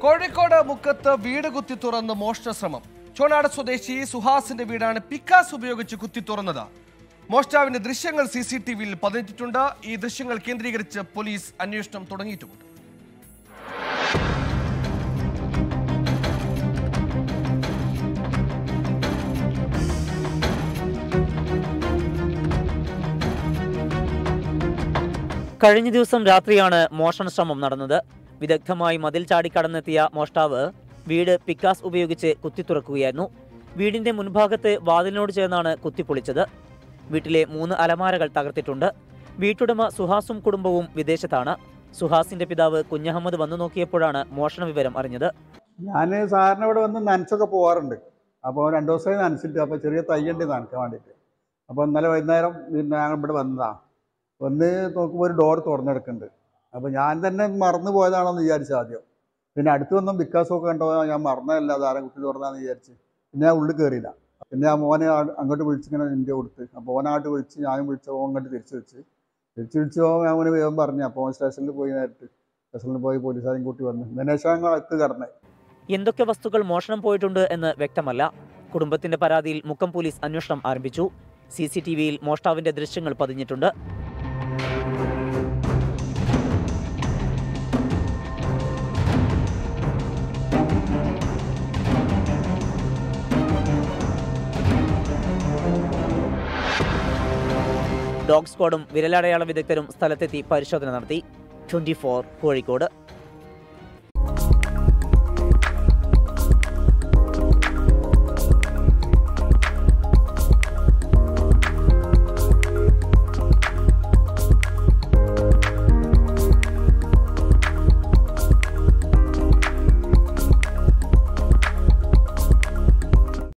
കോഴിക്കോട് മുക്കത്ത് വീട് കുത്തി തുറന്ന് മോഷണ ശ്രമം ചോനാട് സ്വദേശി സുഹാസിന്റെ വീടാണ് പിക്കാസ് ഉപയോഗിച്ച് കുത്തി തുറന്നത് മോഷ്ടാവിന്റെ ദൃശ്യങ്ങൾ സി സി ടി വിയിൽ പതിഞ്ഞിട്ടുണ്ട് ഈ ദൃശ്യങ്ങൾ കേന്ദ്രീകരിച്ച് പോലീസ് അന്വേഷണം തുടങ്ങിയിട്ടുമുണ്ട് കഴിഞ്ഞ ദിവസം രാത്രിയാണ് മോഷണ ശ്രമം നടന്നത് വിദഗ്ധമായി മതിൽ ചാടിക്കടന്നെത്തിയ മോഷ്ടാവ് വീട് പിക്കാസ് ഉപയോഗിച്ച് കുത്തിത്തുറക്കുകയായിരുന്നു വീടിന്റെ മുൻഭാഗത്ത് വാതിലിനോട് ചേർന്നാണ് കുത്തിപ്പൊളിച്ചത് വീട്ടിലെ മൂന്ന് അലമാരകൾ തകർത്തിട്ടുണ്ട് വീട്ടുടമ സുഹാസും കുടുംബവും വിദേശത്താണ് സുഹാസിന്റെ പിതാവ് കുഞ്ഞഹമ്മദ് വന്നു നോക്കിയപ്പോഴാണ് മോഷണ വിവരം അറിഞ്ഞത് ഞാൻ സാറിന് ഇവിടെ വന്ന് നനച്ചൊക്കെ പോകാറുണ്ട് അപ്പോൾ രണ്ട് ദിവസമായി നനച്ചിട്ട് അപ്പോൾ ചെറിയ തയ്യുണ്ട് നനക്കാൻ വേണ്ടിയിട്ട് അപ്പോൾ ഇന്നലെ വൈകുന്നേരം പിന്നെ ഞങ്ങൾ ഇവിടെ വന്നതാണ് വന്ന് നോക്കുമ്പോൾ ഒരു ഡോർ തുറന്നെടുക്കുന്നുണ്ട് അപ്പോൾ ഞാൻ തന്നെ മറന്നു പോയതാണോ എന്ന് വിചാരിച്ചു ആദ്യം പിന്നെ അടുത്ത് വന്നും വിക്കാസമൊക്കെ കണ്ടോ ഞാൻ മറന്നതല്ല അതാരം കുട്ടി തുറന്നാന്ന് വിചാരിച്ച് പിന്നെ ഞാൻ ഉള്ളിൽ കയറിയില്ല പിന്നെ ആ മോനെ ആ- അങ്ങോട്ട് വിളിച്ചിങ്ങനെ ഇന്ത്യ കൊടുത്ത് അപ്പോൾ ഓനായിട്ട് വിളിച്ച് ഞാനും വിളിച്ച് ഓൻ അങ്ങോട്ട് തിരിച്ച് വെച്ച് തിരിച്ച് വിളിച്ചോ ഞാൻ അവന് വേഗം പറഞ്ഞു അപ്പോൾ ഓൻ സ്റ്റേഷനിൽ പോയി നേരിട്ട് സ്റ്റേഷനിൽ പോയി പോലീസുകാരും കൂട്ടി വന്നു ഇതിനുശേഷം ഞങ്ങൾ അകത്ത് കടന്നേ എന്തൊക്കെ വസ്തുക്കൾ മോഷണം പോയിട്ടുണ്ട് എന്ന് വ്യക്തമല്ല കുടുംബത്തിന്റെ പരാതിയിൽ മുക്കം പോലീസ് അന്വേഷണം ആരംഭിച്ചു സി സി ടി വിയിൽ മോഷ്ടാവിന്റെ ദൃശ്യങ്ങൾ പതിഞ്ഞിട്ടുണ്ട് ഡോഗ് സ്ക്വാഡും വിരലടയാള വിദഗ്ധരും സ്ഥലത്തെത്തി പരിശോധന നടത്തി ട്വന്റി കോഴിക്കോട്